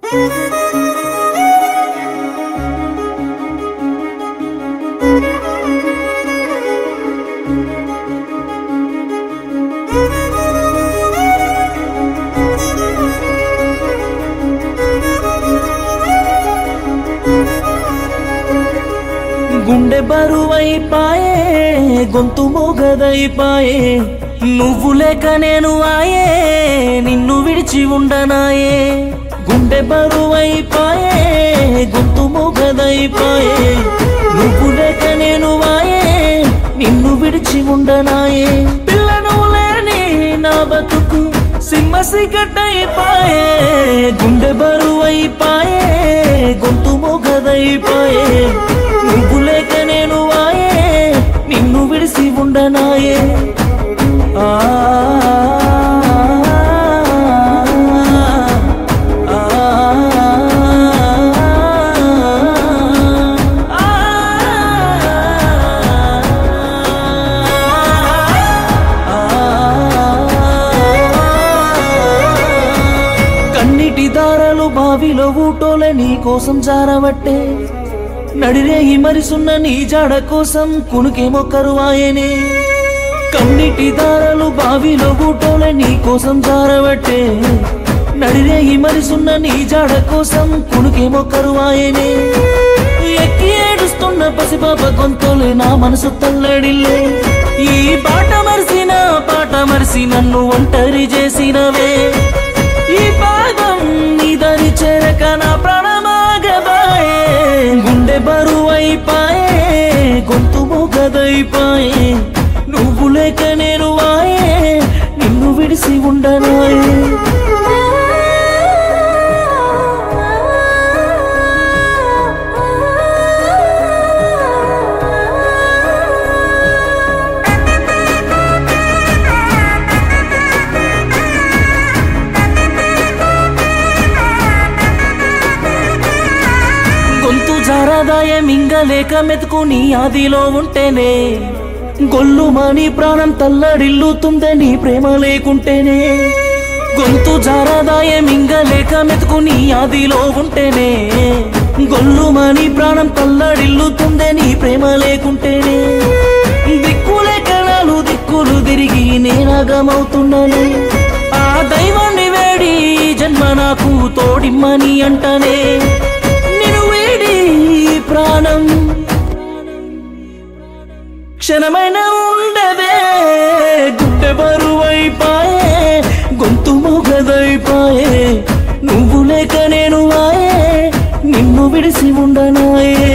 గుండె బరువైపాయే గొంతు మోగదైపాయే నువ్వు లేక నేను ఆయే నిన్ను విడిచి ఉండనాయే గుండె బరువైపాయే గొంతు మోగదైపాయే నువ్వు లేక నేను ఆయే నిన్ను విడిచి ఉండనాయే పిల్లను లేని నా బతుకు సింహ సిగట్టయిపాయే గుండె బరువైపాయే గొంతు మోగదైపాయే నువ్వు లేక నేను వాయే నిన్ను విడిసి ఉండనాయే ఆ ఆ, కన్నిటి దారాలు బావిలో ఊటోలే నీ కోసం జారబట్టే నడిరేగి మరిసున్న నీ జాడ కోసం కునుకేమో కరువాయనే కన్నిటి దారాలు బావిలో ఊటోలే నీ కోసం జారబట్టే నడిరేగి మరిసున్న నీ జాడ కోసం కునుకేమో కరువాయనే ఎక్కి ఏడుస్తున్న పసిపాప గొంతులే నా మనసు తల్లడిల్లే ఈ పాట మరిసిన పాట మరిసి నన్ను ఒంటరి చేసినవే ఈ పాదం నీ దరి చేరక నా ప్రాణమాగబాయే గుండె బరువైపాయే గొంతు మొగదైపాయే నువ్వు లేక నేను వాయే నిన్ను విడిసి ఉండనాయే గొంతు జారదాయ మింగలేక మెతుకు నీ ఆదిలో ఉంటేనే గొల్లుమని ప్రాణం తల్లడిల్లుతుందే నీ ప్రేమ లేకుంటేనే గొంతు జారదాయ మింగలేక మెతుకు నీ ఆదిలో ఉంటేనే గొల్లుమని ప్రాణం తల్లడిల్లుతుందే నీ ప్రేమ లేకుంటేనే దిక్కులే కణాలు దిక్కులు తిరిగి నేనగమవుతున్నానే ఆ దైవాన్ని వేడి ఈ జన్మ నాకు తోడిమ్మని అంటనే నిన్ను వేడి ఈ ప్రాణం క్షణమైన ఉండదే గుడ్డె బరువైపాయే గొంతు మొగదైపాయే నువ్వు లేక నేను వాయే నిన్ను విడిసి ఉండనాయే